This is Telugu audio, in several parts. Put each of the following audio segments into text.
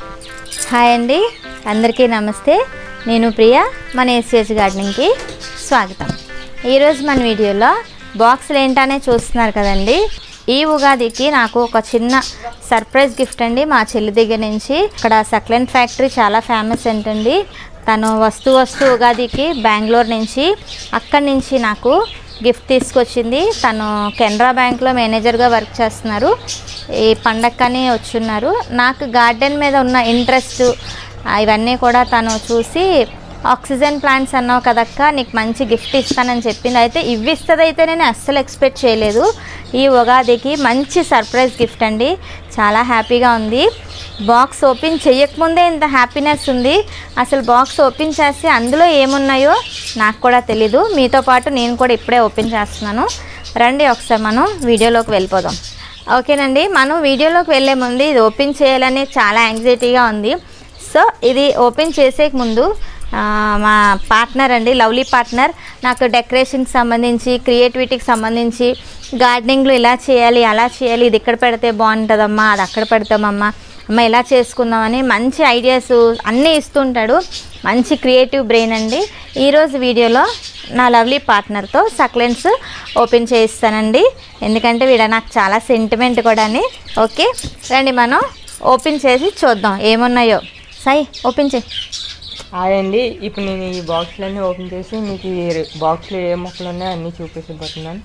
హాయ్ అండి అందరికీ నమస్తే నేను ప్రియ మన ఎస్ఎస్ గార్డెనింగ్కి స్వాగతం ఈరోజు మన వీడియోలో బాక్సులు ఏంటనే చూస్తున్నారు కదండి ఈ ఉగాదికి నాకు ఒక చిన్న సర్ప్రైజ్ గిఫ్ట్ అండి మా చెల్లి దగ్గర నుంచి ఇక్కడ సక్లెంట్ ఫ్యాక్టరీ చాలా ఫేమస్ ఏంటండి తను వస్తు వస్తు ఉగాదికి బెంగళూరు నుంచి అక్కడి నుంచి నాకు గిఫ్ట్ తీసుకొచ్చింది తను కెనరా బ్యాంక్లో మేనేజర్గా వర్క్ చేస్తున్నారు ఈ పండక్కని వచ్చున్నారు నాకు గార్డెన్ మీద ఉన్న ఇంట్రెస్ట్ ఇవన్నీ కూడా తను చూసి ఆక్సిజన్ ప్లాంట్స్ అన్నావు కదక్క నీకు మంచి గిఫ్ట్ ఇస్తానని చెప్పింది అయితే ఇవి ఇస్తుందైతే నేను అస్సలు ఎక్స్పెక్ట్ చేయలేదు ఈ ఉగాదికి మంచి సర్ప్రైజ్ గిఫ్ట్ అండి చాలా హ్యాపీగా ఉంది బాక్స్ ఓపెన్ చేయకముందే ఇంత హ్యాపీనెస్ ఉంది అసలు బాక్స్ ఓపెన్ చేసి అందులో ఏమున్నాయో నాకు కూడా తెలీదు మీతో పాటు నేను కూడా ఇప్పుడే ఓపెన్ చేస్తున్నాను రండి ఒకసారి మనం వీడియోలోకి వెళ్ళిపోదాం ఓకేనండి మనం వీడియోలోకి వెళ్ళే ముందు ఇది ఓపెన్ చేయాలని చాలా యాంగ్జైటీగా ఉంది సో ఇది ఓపెన్ చేసేక ముందు ఆ, మా పార్ట్నర్ అండి లవ్లీ పార్ట్నర్ నాకు డెకరేషన్కి సంబంధించి క్రియేటివిటీకి సంబంధించి గార్డెనింగ్లో ఇలా చేయాలి అలా చేయాలి ఇది ఇక్కడ పెడితే బాగుంటుందమ్మా అది అక్కడ పెడతామమ్మా అమ్మ ఇలా చేసుకుందామని మంచి ఐడియాస్ అన్నీ ఇస్తుంటాడు మంచి క్రియేటివ్ బ్రెయిన్ అండి ఈరోజు వీడియోలో నా లవ్లీ పార్ట్నర్తో సక్లెంట్స్ ఓపెన్ చేయిస్తానండి ఎందుకంటే వీడ నాకు చాలా సెంటిమెంట్ కూడా ఓకే రండి మనం ఓపెన్ చేసి చూద్దాం ఏమున్నాయో సాయి ఓపెన్ చేయి హాయ్ అండి ఇప్పుడు నేను ఈ బాక్స్లన్నీ ఓపెన్ చేసి మీకు ఈ బాక్స్లో ఏ మొక్కలు ఉన్నాయో అన్నీ చూపించబోతున్నాను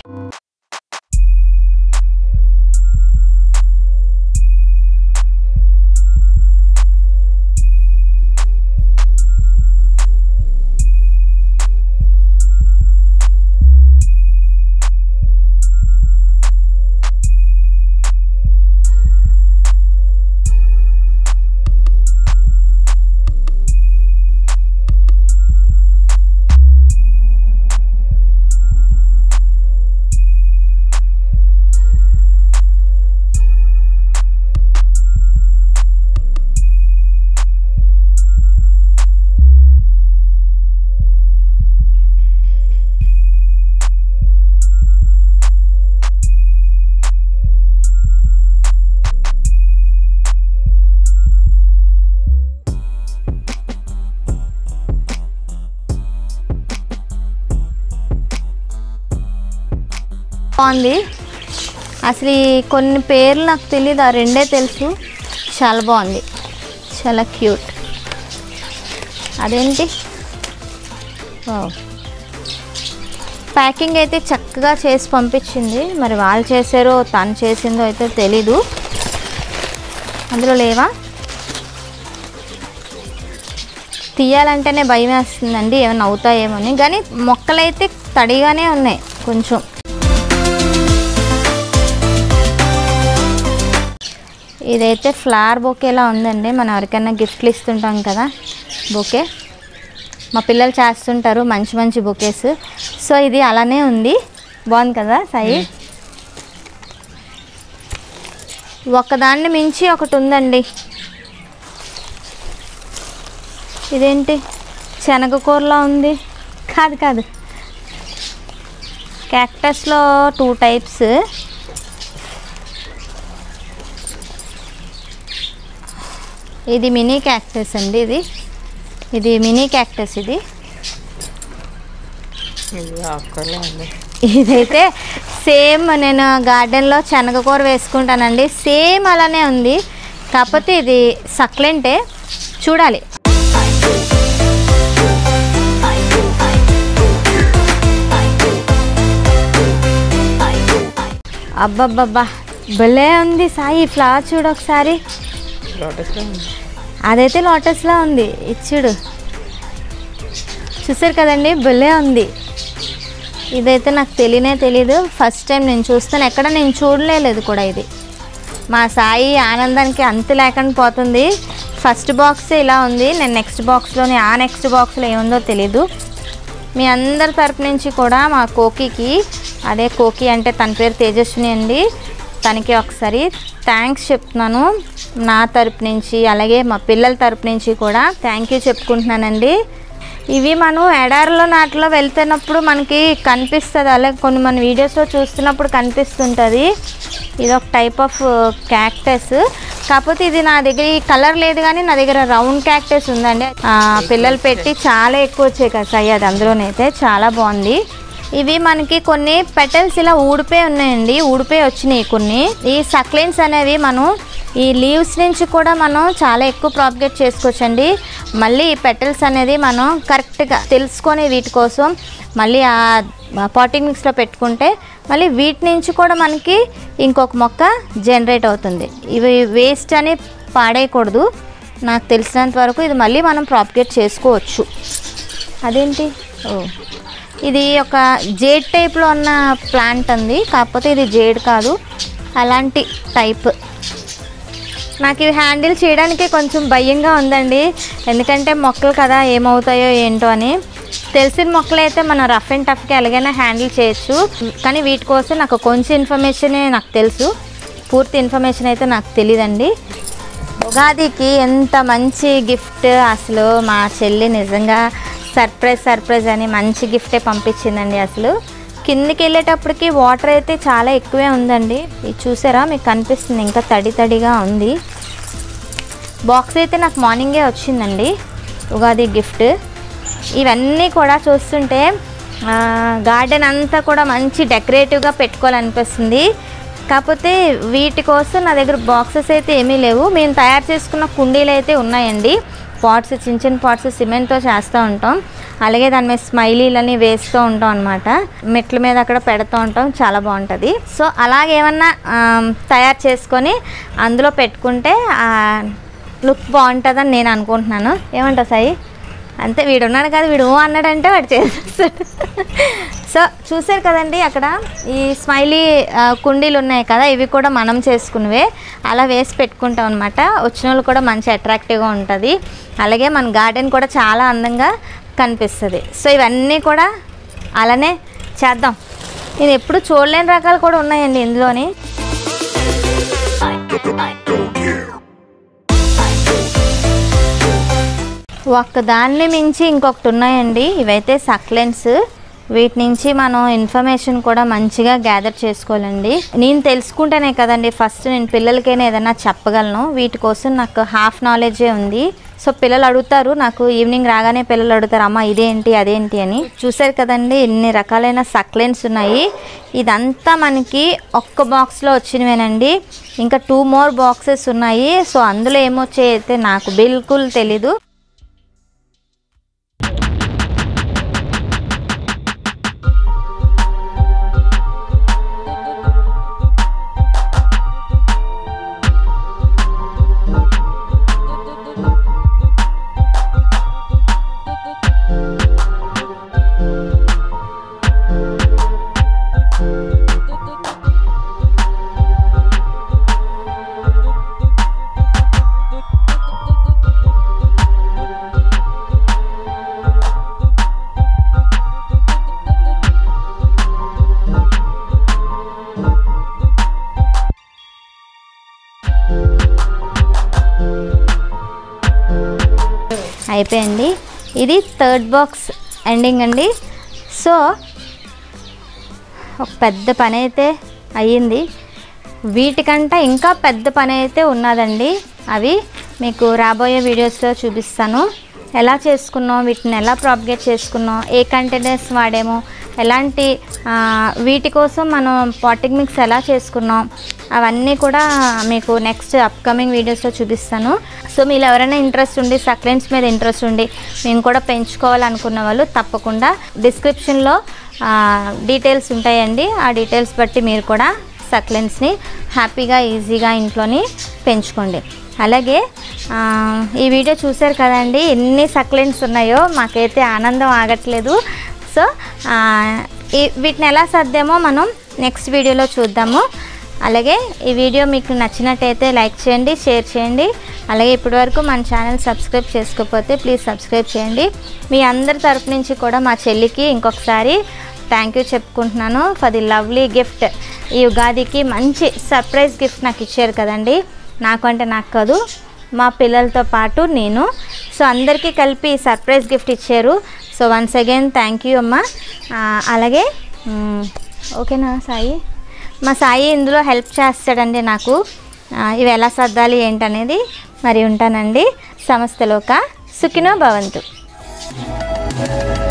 బాగుంది అసలు ఈ కొన్ని పేర్లు నాకు తెలియదు ఆ రెండే తెలుసు చాలా బాగుంది చాలా క్యూట్ అదేంటి వావ్. ప్యాకింగ్ అయితే చక్కగా చేసి పంపించింది మరి వాళ్ళు చేశారో తను చేసిందో అయితే తెలీదు అందులో లేవా తీయాలంటేనే భయం వేస్తుందండి ఏమైనా అవుతాయేమోని కానీ మొక్కలైతే తడిగానే ఉన్నాయి కొంచెం ఇదైతే ఫ్లవర్ బొకేలా ఉందండి మనం ఎవరికైనా గిఫ్ట్లు ఇస్తుంటాం కదా బొకే మా పిల్లలు చేస్తుంటారు మంచి మంచి బొకేస్ సో ఇది అలానే ఉంది బాగుంది కదా సాయి ఒకదాన్ని మించి ఒకటి ఉందండి ఇదేంటి శనగకూరలా ఉంది కాదు కాదు క్యాక్టస్లో టూ టైప్స్ ఇది మినీ క్యాక్టస్ అండి ఇది ఇది మినీ క్యాక్టస్ ఇది ఇది ఆకుకూరలో ఉంది ఇదైతే సేమ్ నేను గార్డెన్లో శనగకూర వేసుకుంటానండి సేమ్ అలానే ఉంది కాకపోతే ఇది సక్లెంటే చూడాలి అబ్బబ్బబ్బా భలే ఉంది సాయి ఫ్లవర్ చూడు ఒకసారి లోటస్లో ఉంది అదైతే లోటస్లా ఉంది ఇచ్చుడు చూసారు కదండి భలే ఉంది ఇదైతే నాకు తెలియనే తెలీదు ఫస్ట్ టైం నేను చూస్తాను ఎక్కడ నేను చూడలేదు కూడా ఇది మా సాయి ఆనందానికి అంతు లేకుండా పోతుంది ఫస్ట్ బాక్స్ ఇలా ఉంది నేను నెక్స్ట్ బాక్స్లోని ఆ నెక్స్ట్ బాక్స్లో ఏముందో తెలీదు మీ అందరి తరపు నుంచి కూడా మా కోకికి అదే కోకి అంటే తన పేరు తేజస్విని అండి తనకి ఒకసారి థ్యాంక్స్ చెప్తున్నాను నా తరపు నుంచి అలాగే మా పిల్లల తరపు నుంచి కూడా థ్యాంక్ యూ చెప్పుకుంటున్నానండి ఇవి మనం ఎడారిలో నాటిలో వెళ్తున్నప్పుడు మనకి కనిపిస్తుంది అలాగే కొన్ని మన వీడియోస్లో చూస్తున్నప్పుడు కనిపిస్తుంటుంది ఇది ఒక టైప్ ఆఫ్ క్యాక్టస్ కాకపోతే ఇది నా దగ్గర ఈ కలర్ లేదు కానీ నా దగ్గర రౌండ్ క్యాక్టస్ ఉందండి ఆ, పిల్లలు పెట్టి చాలా ఎక్కువ వచ్చాయి కదా సాయి అది అందులోనైతే చాలా బాగుంది ఇవి మనకి కొన్ని పెటల్స్ ఇలా ఊడిపోయి ఉన్నాయండి ఊడిపోయి వచ్చినాయి కొన్ని ఈ సక్లెన్స్ అనేవి మనం ఈ లీవ్స్ నుంచి కూడా మనం చాలా ఎక్కువ ప్రాపగేట్ చేసుకోవచ్చండి మళ్ళీ ఈ పెటల్స్ అనేది మనం కరెక్ట్గా తెలుసుకొని వీటి కోసం మళ్ళీ ఆ పాటింగ్ మిక్స్లో పెట్టుకుంటే మళ్ళీ వీటి నుంచి కూడా మనకి ఇంకొక మొక్క జనరేట్ అవుతుంది ఇవి వేస్ట్ అని పాడేయకూడదు నాకు తెలిసినంత వరకు ఇది మళ్ళీ మనం ప్రాపగేట్ చేసుకోవచ్చు అదేంటి ఓ ఇది ఒక జేడ్ టైప్లో ఉన్న ప్లాంట్ ఉంది కాకపోతే ఇది జేడ్ కాదు అలాంటి టైప్ నాకు ఇవి హ్యాండిల్ చేయడానికి కొంచెం భయంగా ఉందండి ఎందుకంటే మొక్కలు కదా ఏమవుతాయో ఏంటో అని తెలిసిన మొక్కలు అయితే మనం రఫ్ అండ్ టఫ్గా ఎలాగైనా హ్యాండిల్ చేయొచ్చు కానీ వీటి కోసం నాకు కొంచెం ఇన్ఫర్మేషనే నాకు తెలుసు పూర్తి ఇన్ఫర్మేషన్ అయితే నాకు తెలియదండి ఉగాదికి ఎంత మంచి గిఫ్ట్ అసలు మా చెల్లి నిజంగా సర్ప్రైజ్ సర్ప్రైజ్ అని మంచి గిఫ్టే పంపించిందండి అసలు కిందికి వెళ్ళేటప్పటికి వాటర్ అయితే చాలా ఎక్కువే ఉందండి ఇది చూసారా మీకు కనిపిస్తుంది ఇంకా తడి తడిగా ఉంది బాక్స్ అయితే నాకు మార్నింగే వచ్చిందండి ఉగాది గిఫ్ట్ ఇవన్నీ కూడా చూస్తుంటే గార్డెన్ అంతా కూడా మంచి డెకరేటివ్గా పెట్టుకోవాలనిపిస్తుంది కాకపోతే వీటి కోసం నా దగ్గర బాక్సెస్ అయితే ఏమీ లేవు మేము తయారు చేసుకున్న కుండీలు అయితే ఉన్నాయండి పాట్స్ చిన్న చిన్న పాట్స్ సిమెంట్తో చేస్తూ ఉంటాం అలాగే దాని మీద స్మైలీలని వేస్తూ ఉంటాం అనమాట మెట్ల మీద అక్కడ పెడుతూ ఉంటాం చాలా బాగుంటుంది సో అలాగేమన్నా ఆమ్, తయారు చేసుకొని అందులో పెట్టుకుంటే లుక్ బాగుంటుందని నేను అనుకుంటున్నాను ఏమంటావు సాయి అంతే వీడు ఉన్నాడు కదా వీడు ఊ అన్నాడంటే వాడు చేసేస్తాడు సో చూసారు కదండి అక్కడ ఈ స్మైలీ ఆ, కుండీలు ఉన్నాయి కదా ఇవి కూడా మనం చేసుకున్నవే అలా వేసి పెట్టుకుంటాం అనమాట వచ్చిన వాళ్ళు కూడా మంచి అట్రాక్టివ్గా ఉంటుంది అలాగే మన గార్డెన్ కూడా చాలా అందంగా కనిపిస్తుంది సో ఇవన్నీ కూడా అలానే చేద్దాం నేను ఎప్పుడు చూడలేని రకాలు కూడా ఉన్నాయండి ఇందులోని ఒక్క దాన్ని మించి ఇంకొకటి ఉన్నాయండి ఇవైతే సక్లెన్స్ వీటి నుంచి మనం ఇన్ఫర్మేషన్ కూడా మంచిగా గ్యాదర్ చేసుకోవాలండి నేను తెలుసుకుంటేనే కదండి ఫస్ట్ నేను పిల్లలకైనా ఏదైనా చెప్పగలను వీటి కోసం నాకు హాఫ్ నాలెడ్జే ఉంది సో పిల్లలు అడుగుతారు నాకు ఈవినింగ్ రాగానే పిల్లలు అడుగుతారు అమ్మ ఇదేంటి అదేంటి అని చూసారు కదండి ఎన్ని రకాలైన సక్లెన్స్ ఉన్నాయి ఇదంతా మనకి ఒక్క బాక్స్లో వచ్చినవేనండి ఇంకా టూ మోర్ బాక్సెస్ ఉన్నాయి సో అందులో ఏమొచ్చాయి అయితే నాకు బిల్కుల్ తెలీదు అయిపోయింది ఇది థర్డ్ బాక్స్ ఎండింగ్ అండి సో ఒక పెద్ద పని అయితే అయ్యింది వీటికంటే ఇంకా పెద్ద పని అయితే ఉన్నదండి అవి మీకు రాబోయే వీడియోస్లో చూపిస్తాను ఎలా చేసుకున్నాం వీటిని ఎలా ప్రాపగేట్ చేసుకున్నాం ఏ కంటైనర్స్ వాడాము ఎలాంటి ఆ, వీటి కోసం మనం పాటింగ్ మిక్స్ ఎలా చేసుకున్నాం అవన్నీ కూడా మీకు నెక్స్ట్ అప్కమింగ్ వీడియోస్లో చూపిస్తాను సో మీరు ఎవరైనా ఇంట్రెస్ట్ ఉండి సక్లెంట్స్ మీద ఇంట్రెస్ట్ ఉండి మేము కూడా పెంచుకోవాలనుకున్న వాళ్ళు తప్పకుండా డిస్క్రిప్షన్లో డీటెయిల్స్ ఉంటాయండి ఆ డీటెయిల్స్ బట్టి మీరు కూడా సక్లెంట్స్ని హ్యాపీగా ఈజీగా ఇంట్లోని పెంచుకోండి అలాగే ఆ, ఈ వీడియో చూశారు కదండి ఎన్ని సక్లెంట్స్ ఉన్నాయో మాకైతే ఆనందం ఆగట్లేదు సో ఆ, ఈ వీటిని ఎలా సర్దామో మనం నెక్స్ట్ వీడియోలో చూద్దాము అలాగే ఈ వీడియో మీకు నచ్చినట్టయితే లైక్ చేయండి షేర్ చేయండి అలాగే ఇప్పటివరకు మన ఛానల్ సబ్స్క్రైబ్ చేసుకోకపోతే ప్లీజ్ సబ్స్క్రైబ్ చేయండి మీ అందరి తరపు నుంచి కూడా మా చెల్లికి ఇంకొకసారి థ్యాంక్ యూ చెప్పుకుంటున్నాను ఫర్ ది లవ్లీ గిఫ్ట్ ఈ ఉగాదికి మంచి సర్ప్రైజ్ గిఫ్ట్ నాకు ఇచ్చారు కదండి నాకు అంటే నాకు కాదు మా పిల్లలతో పాటు నేను సో అందరికీ కలిపి సర్ప్రైజ్ గిఫ్ట్ ఇచ్చారు so once again thank you అమ్మ ఆ, అలాగే మ్, ఓకేనా సాయి మా సాయి ఇందులో హెల్ప్ చేస్తాడండి నాకు ఆ, ఇవి ఎలా సర్దాలి ఏంటనేది మరి ఉంటానండి సంస్థలోక సుఖినో భవంతు